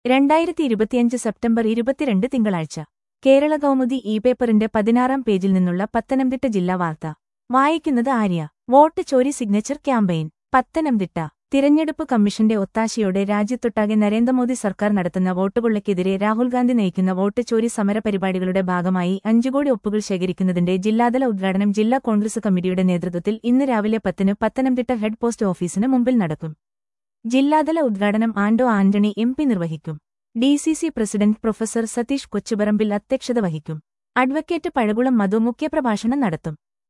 രണ്ടായിരത്തി ഇരുപത്തിയഞ്ച് സെപ്റ്റംബർ ഇരുപത്തിരണ്ട് തിങ്കളാഴ്ച കേരള കൗമുദി ഇ പേപ്പറിന്റെ പതിനാറാം പേജിൽ നിന്നുള്ള പത്തനംതിട്ട ജില്ലാ വാർത്ത വായിക്കുന്നത് ആര്യ വോട്ട് ചോരി സിഗ്നേച്ചർ ക്യാമ്പയിൻ പത്തനംതിട്ട തിരഞ്ഞെടുപ്പ് കമ്മീഷന്റെ ഒത്താശയോടെ രാജ്യത്തൊട്ടാകെ നരേന്ദ്രമോദി സർക്കാർ നടത്തുന്ന വോട്ടുകൊള്ളയ്ക്കെതിരെ രാഹുൽ ഗാന്ധി നയിക്കുന്ന വോട്ട് ചോരി സമരപരിപാടികളുടെ ഭാഗമായി അഞ്ചു കോടി ഒപ്പുകൾ ശേഖരിക്കുന്നതിന്റെ ജില്ലാതല ഉദ്ഘാടനം ജില്ലാ കോൺഗ്രസ് കമ്മിറ്റിയുടെ നേതൃത്വത്തിൽ ഇന്ന് രാവിലെ പത്തിന് പത്തനംതിട്ട ഹെഡ് പോസ്റ്റ് ഓഫീസിന് മുമ്പിൽ നടക്കും ജില്ലാതല ഉദ്ഘാടനം ആൻഡോ ആന്റണി എം പി നിർവഹിക്കും D C C president professor Satheesh Kochuparambil അധ്യക്ഷത വഹിക്കും അഡ്വക്കേറ്റ് പഴകുളം മധു മുഖ്യപ്രഭാഷണം നടത്തും